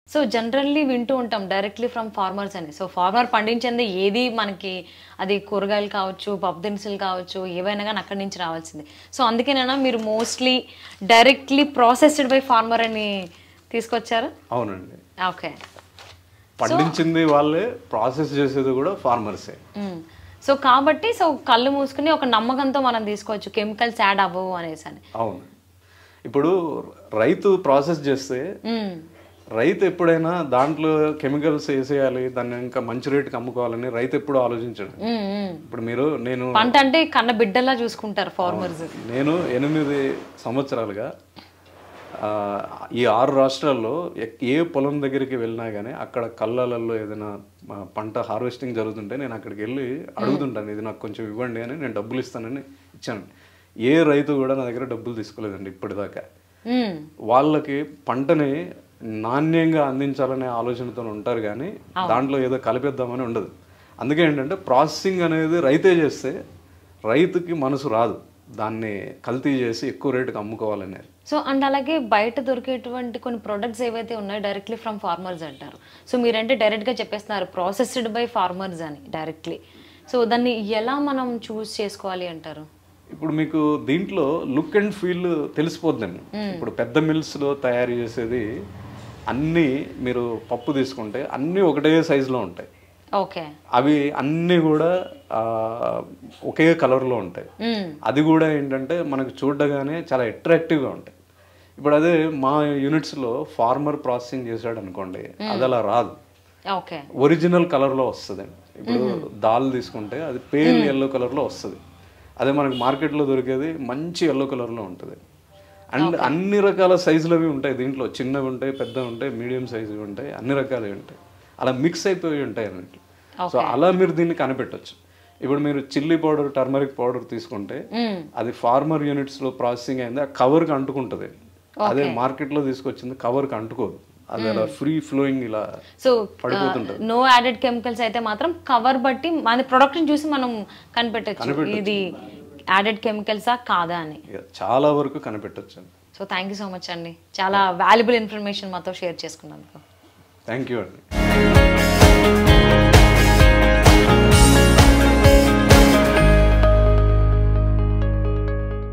So generally వింటూ ఉంటాం directly from farmers అని సో ఫార్మర్ పండించింది ఏది మనకి అది కూరగాయలు కావచ్చు పప్పు దినుసులు కావచ్చు ఏవైనా కానీ అక్కడి నుంచి రావాల్సింది సో అందుకేనా మీరు mostly directly processed by farmer అని తీసుకొచ్చారు అవునండి ఓకే పండించింది వాళ్ళే ప్రాసెస్ చేసేది కూడా ఫార్మర్సే సో కాబట్టి సో కళ్ళు మూసుకుని ఒక నమ్మకంతో మనం తీసుకోవచ్చు కెమికల్స్ యాడ్ అవ్వవు అనేసి అని అవును ఇప్పుడు రైతు ప్రాసెస్ చేస్తే మ్మ్. రైతు ఎప్పుడైనా దాంట్లో కెమికల్స్ వేసేయాలి దాన్ని ఇంకా మంచి రేటుకి అమ్ముకోవాలని రైతు ఎప్పుడు ఆలోచించాడు మ్మ్, మ్మ్. ఇప్పుడు మీరు నేను పంట అంటే కన్న బిడ్డలా చూసుకుంటారు ఫార్మర్స్ నేను ఎనిమిది సంవత్సరాలుగా ఆ, ఈ ఆరు రాష్ట్రాల్లో ఎక్- ఏ పొలం దగ్గరికి వెళ్ళినా కానీ అక్కడ కళ్ళలలో ఏదైనా ఆ, పంట హార్వెస్టింగ్ జరుగుతుంటే నేను అక్కడికి వెళ్ళి అడుగుతుంటాను ఇది నాకు కొంచెం ఇవ్వండి అని నేను డబ్బులు ఇస్తానని ఇచ్చాను ఏ రైతు కూడా నా దగ్గర డబ్బులు తీసుకోలేదండి ఇప్పటిదాకా మ్మ్. వాళ్ళకి పంటని నాణ్యంగా అందించాలనే ఆలోచనతో ఉంటారు కానీ దాంట్లో ఏదో కలిపేద్దామని ఉండదు అందుకే ఏంటంటే ప్రాసెసింగ్ అనేది రైతే చేస్తే రైతుకి మనసు రాదు దాన్ని కల్తీ చేసి ఎక్కువ రేటుకి అమ్ముకోవాలనేది సో అండ్ అలాగే బయట దొరికేటువంటి కొన్ని ప్రొడక్ట్స్ ఏవైతే ఉన్నాయో డైరెక్ట్లీ ఫ్రమ్ ఫార్మర్స్ అంటారు సో మీరంటే డైరెక్ట్గా చెప్పేస్తున్నారు ప్రాసెస్డ్ బై ఫార్మర్స్ అని డైరెక్ట్లీ సో దాన్ని ఎలా మనం చూస్ చేసుకోవాలి అంటారు ఇప్పుడు మీకు దీంట్లో లుక్ అండ్ ఫీల్ తెలిసిపోద్దండి ఇప్పుడు పెద్ద మిల్స్లో తయారు చేసేది అన్నీ మీరు పప్పు తీసుకుంటే అన్నీ ఒకటే సైజులో ఉంటాయి ఓకే అవి అన్నీ కూడా ఆ, ఒకే కలర్లో ఉంటాయి అది కూడా ఏంటంటే మనకు చూడగానే చాలా అట్రాక్టివ్గా ఉంటాయి ఇప్పుడు అదే మా యూనిట్స్లో ఫార్మర్ ప్రాసెసింగ్ చేశాడు అనుకోండి అది అలా రాదు ఓకే ఒరిజినల్ కలర్లో వస్తుంది ఇప్పుడు దాల్ తీసుకుంటే అది పేల్ ఎల్లో కలర్లో వస్తుంది అదే మనకి మార్కెట్లో దొరికేది మంచి ఎల్లో కలర్లో ఉంటుంది అండ్ అన్ని రకాల సైజులు అవి ఉంటాయి దీంట్లో చిన్నవి ఉంటాయి పెద్దవి ఉంటాయి మీడియం సైజువి ఉంటాయి అన్ని రకాలవి ఉంటాయి అలా మిక్స్ అయిపోయి ఉంటాయి అన్నట్లు సో అలా మీరు దీన్ని కనిపెట్టొచ్చు ఇప్పుడు మీరు చిల్లీ పౌడర్ టర్మరిక్ పౌడర్ తీసుకుంటే అది ఫార్మర్ యూనిట్స్ లో ప్రాసెసింగ్ అయింది ఆ కవర్ కి అంటుకుంటది అదే మార్కెట్ లో తీసుకొచ్చింది కవర్ కి అంటుకోదు అది అలా ఫ్రీ ఫ్లోయింగ్ ఇలా సో పడిపోతుంటది నో యాడెడ్ కెమికల్స్ అయితే మాత్రం కవర్ బట్టి మన ప్రొడక్ట్ని చూసి మనం కనిపెట్టచ్చు ఇది యాడెడ్ కెమికల్సా కాదా అని ఇక చాలా వరకు కనిపెట్టొచ్చు so thank you so much అండి చాలా వాల్యుబుల్ ఇన్ఫర్మేషన్ మాతో షేర్ చేసుకున్నందుకు థ్యాంక్ యూ అండి